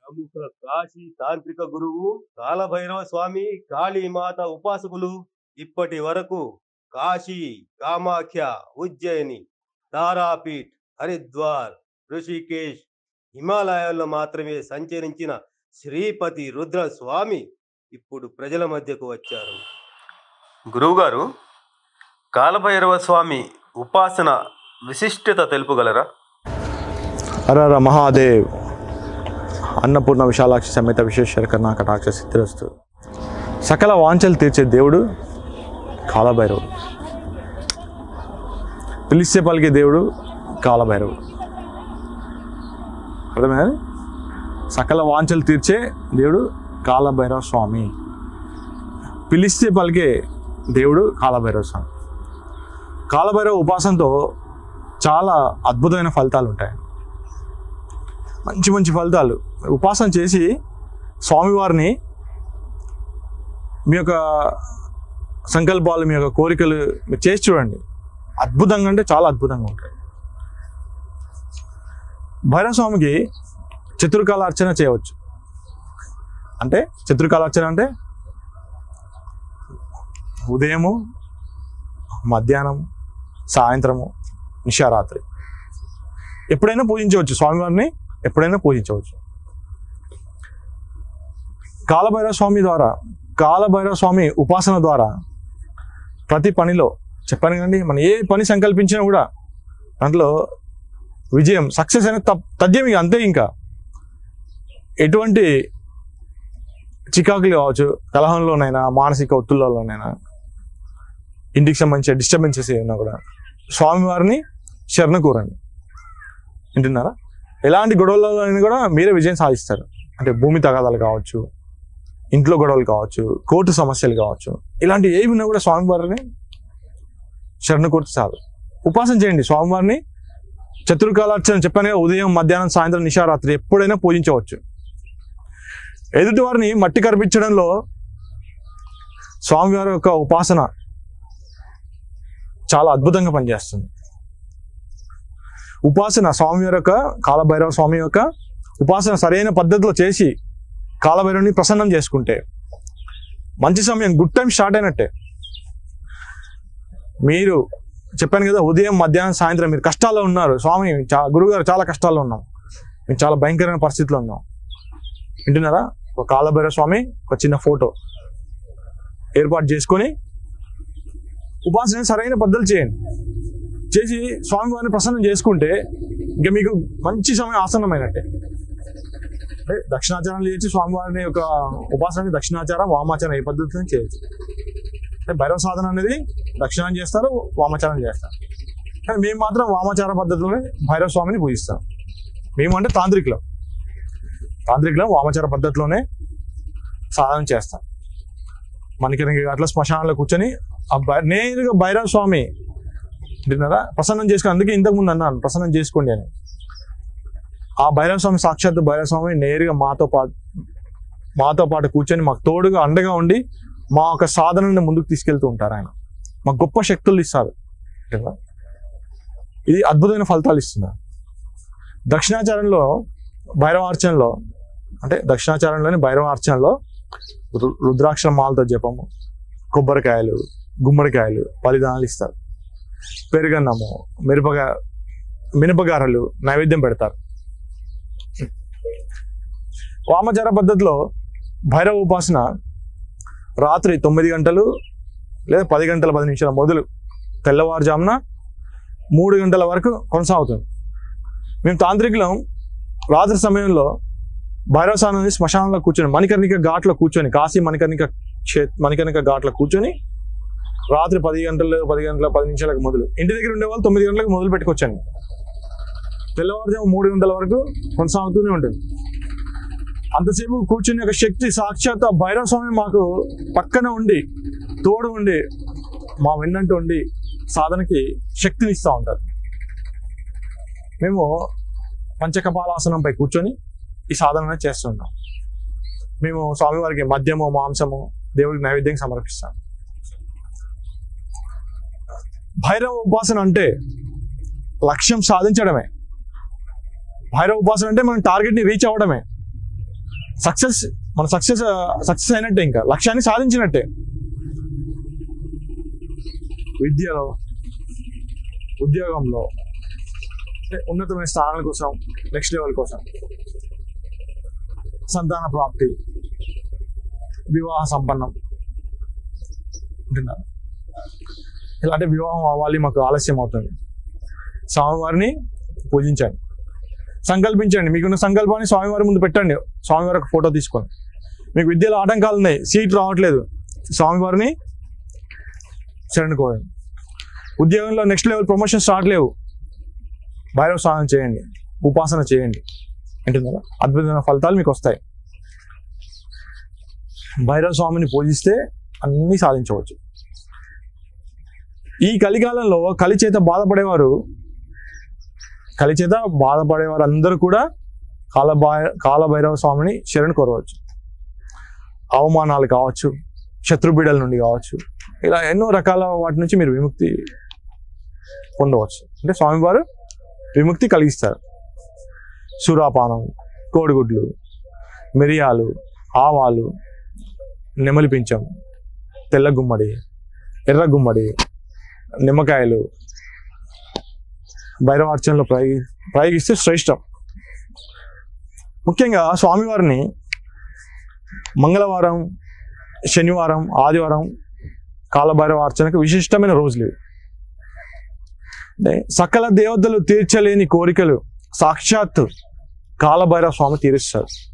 ప్రముఖ కాశీ తాంత్రిక గురువు కాలభైరవ స్వామి కాళీమాత ఉపాసకులు ఇప్పటి వరకు కాశీ కామాఖ్య ఉజ్జయిని తారాపీఠ్ హరిద్వార్ ఋషికేశ్ హిమాలయాల్లో మాత్రమే సంచరించిన శ్రీపతి రుద్ర స్వామి ఇప్పుడు ప్రజల మధ్యకు వచ్చారు గురువుగారు కాలభైరవ స్వామి ఉపాసన విశిష్టత తెలుపగలరా హరహర మహాదేవ్ అన్నపూర్ణ విశాలాక్షి సమేత విశ్వేశ్వర కర్ణ కటాక్ష సిద్ధిరస్తు సకల వాంఛలు తీర్చే దేవుడు కాలభైరవుడు పిలిస్తే పలికే దేవుడు కాలభైరవుడు అర్థమైంది సకల వాంఛలు తీర్చే దేవుడు కాలభైరవ స్వామి పిలిస్తే పలికే దేవుడు కాలభైరవ స్వామి కాలభైరవ ఉపాసనతో చాలా అద్భుతమైన ఫలితాలు ఉంటాయి మంచి మంచి ఫలితాలు ఉపాసన చేసి స్వామివారిని మీ యొక్క సంకల్పాలు మీ యొక్క కోరికలు మీరు చేసి చూడండి అద్భుతంగా అంటే చాలా అద్భుతంగా ఉంటాయి భైరవ స్వామికి చతుర్కాల అర్చన చేయవచ్చు అంటే చతుర్కాల అర్చన అంటే ఉదయము మధ్యాహ్నం సాయంత్రము నిశారాత్రి ఎప్పుడైనా పూజించవచ్చు స్వామివారిని ఎప్పుడైనా పూజించవచ్చు కాలభైరవ స్వామి ద్వారా కాలభైరవ స్వామి ఉపాసన ద్వారా ప్రతి పనిలో చెప్పాను కదండి మనం ఏ పని సంకల్పించినా కూడా దాంట్లో విజయం సక్సెస్ అనేది తప్ తథ్యం ఇక అంతే ఇంకా ఎటువంటి చికాకులు కావచ్చు కలహంలోనైనా మానసిక ఒత్తులలోనైనా ఇంటికి సంబంధించిన డిస్టర్బెన్సెస్ ఏమన్నా కూడా స్వామివారిని శరణ కూరండి వింటున్నారా ఎలాంటి గొడవలలో అయినా కూడా మీరే విజయం సాధిస్తారు అంటే భూమి తగాదాలు కావచ్చు ఇంట్లో గొడవలు కావచ్చు కోర్టు సమస్యలు కావచ్చు ఇలాంటి ఏవి ఉన్నా కూడా స్వామివారిని శరణ కోరితే చాలు ఉపాసన చేయండి స్వామివారిని చతుర్కాలార్చన చెప్పాను కదా, ఉదయం మధ్యాహ్నం సాయంత్రం నిశారాత్రి ఎప్పుడైనా పూజించవచ్చు ఎదుటి వారిని మట్టి కనిపించడంలో స్వామివారి యొక్క ఉపాసన చాలా అద్భుతంగా పనిచేస్తుంది ఉపాసన స్వామివారి యొక్క కాలభైరవ స్వామి యొక్క ఉపాసన సరైన పద్ధతిలో చేసి కాలభైరవుని ప్రసన్నం చేసుకుంటే మంచి సమయం గుడ్ టైం స్టార్ట్ అయినట్టే మీరు చెప్పాను కదా ఉదయం మధ్యాహ్నం సాయంత్రం మీరు కష్టాల్లో ఉన్నారు స్వామి చా గురుగారు చాలా కష్టాల్లో ఉన్నాం మేము చాలా భయంకరమైన పరిస్థితిలో ఉన్నాం వింటున్నారా ఒక కాలభైరవ స్వామి ఒక చిన్న ఫోటో ఏర్పాటు చేసుకొని ఉపాసన సరైన పద్ధతులు చేయండి చేసి స్వామివారిని ప్రసన్నం చేసుకుంటే ఇంకా మీకు మంచి సమయం ఆసన్నమైనట్టే అంటే దక్షిణాచారం చేయొచ్చు స్వామివారిని యొక్క ఉపాసన దక్షిణాచారం వామాచారం ఏ పద్ధతిలో చేయొచ్చు అంటే భైరవ సాధన అనేది దక్షిణం చేస్తారు వామాచారం చేస్తారు కానీ మేము మాత్రం వామాచార పద్ధతిలోనే భైరవ స్వామిని పూజిస్తాం మేము అంటే తాంత్రికులం తాంత్రికులం వామాచార పద్ధతిలోనే సాధన చేస్తాం మనకి అట్లా శ్మశానంలో కూర్చొని ఆ భై- నేరుగా భైరవ స్వామి విన్నారా ప్రసన్నం చేసుకుని అందుకే ఇంతకు ముందు అన్నాను ప్రసన్నం చేసుకోండి అని ఆ భైరవ స్వామి సాక్షాత్ భైరవ స్వామి నేరుగా మాతో పాటు మాతో పాటు కూర్చొని మాకు తోడుగా అండగా ఉండి మా యొక్క సాధనని ముందుకు తీసుకెళ్తూ ఉంటారు ఆయన మాకు గొప్ప శక్తులు ఇస్తారు కదా? ఇది అద్భుతమైన ఫలితాలు ఇస్తున్నారు దక్షిణాచారంలో భైరవార్చనలో అంటే దక్షిణాచారంలోని భైరవార్చనలో రు- రుద్రాక్షర మాలతో జపము కొబ్బరికాయలు గుమ్మడికాయలు బలిదానాలు ఇస్తారు పెరుగన్నము మిరపగా మినపగారలు నైవేద్యం పెడతారు వామచార పద్ధతిలో భైరవ ఉపాసన రాత్రి తొమ్మిది గంటలు లేదా పది గంటల పది నిమిషాల మొదలు తెల్లవారుజామున మూడు గంటల వరకు కొనసాగుతుంది మేము తాంత్రికులం రాత్రి సమయంలో భైరవ స్నానం శ్మశానంలో కూర్చొని మణికర్ణిక ఘాట్లో కూర్చొని కాశీ మణికర్ణిక క్షే మణికర్ణిక ఘాట్లో కూర్చొని రాత్రి పది గంటలు పది గంటల పది నిమిషాలకు మొదలు ఇంటి దగ్గర ఉండే వాళ్ళు తొమ్మిది గంటలకు మొదలు పెట్టుకొచ్చాను తెల్లవారుజాము మూడు గంటల వరకు కొనసాగుతూనే ఉంటుంది అంతసేపు కూర్చుని ఒక శక్తి సాక్షాత్ ఆ భైరవ స్వామి మాకు పక్కన ఉండి తోడు ఉండి మా వెన్నంటూ ఉండి సాధనకి శక్తిని ఇస్తూ ఉంటారు మేము పంచకపాలాసనంపై కూర్చొని ఈ సాధన చేస్తున్నాం మేము స్వామివారికి మద్యము మాంసము దేవుడికి నైవేద్యం సమర్పిస్తాం భైరవ ఉపాసన అంటే లక్ష్యం సాధించడమే భైరవ ఉపాసన అంటే మనం టార్గెట్ని రీచ్ అవ్వడమే సక్సెస్ మన సక్సెస్ సక్సెస్ అయినట్టే ఇంకా లక్ష్యాన్ని సాధించినట్టే విద్యలో ఉద్యోగంలో అంటే ఉన్నతమైన స్థానాల కోసం నెక్స్ట్ లెవెల్ కోసం సంతాన ప్రాప్తి వివాహ సంపన్నం అంటున్నారు ఇలా అంటే వివాహం అవ్వాలి మాకు ఆలస్యం అవుతుంది స్వామివారిని పూజించండి సంకల్పించండి మీకున్న సంకల్పాన్ని స్వామివారి ముందు పెట్టండి స్వామివారి ఒక ఫోటో తీసుకొని మీకు విద్యలో ఆటంకాలు ఉన్నాయి సీట్ రావట్లేదు స్వామివారిని శరణుకోండి ఉద్యోగంలో నెక్స్ట్ లెవెల్ ప్రమోషన్స్ రావట్లేవు భైరవ స్నానం చేయండి ఉపాసన చేయండి అంటున్నారా అద్భుతమైన ఫలితాలు మీకు వస్తాయి భైరవ స్వామిని పూజిస్తే అన్నీ సాధించవచ్చు ఈ కలికాలంలో కలి చేత బాధపడేవారు కలి చేత బాధపడేవారు అందరూ కూడా కాలభై కాలభైరవ స్వామిని శరణు కోరవచ్చు అవమానాలు కావచ్చు శత్రుబిడల నుండి కావచ్చు ఇలా ఎన్నో రకాల వాటి నుంచి మీరు విముక్తి పొందవచ్చు అంటే స్వామివారు విముక్తి కలిగిస్తారు సూరాపానం కోడిగుడ్లు మిరియాలు ఆవాలు నెమలి పించం తెల్ల గుమ్మడి ఎర్ర గుమ్మడి నిమ్మకాయలు భైరవార్చనలో ప్రయోగి ప్రయోగిస్తే శ్రేష్టం ముఖ్యంగా స్వామివారిని మంగళవారం శనివారం ఆదివారం కాలభైరవ అర్చనకు విశిష్టమైన రోజులు ఇవి అంటే సకల దేవతలు తీర్చలేని కోరికలు సాక్షాత్ కాలభైరవ స్వామి తీరుస్తారు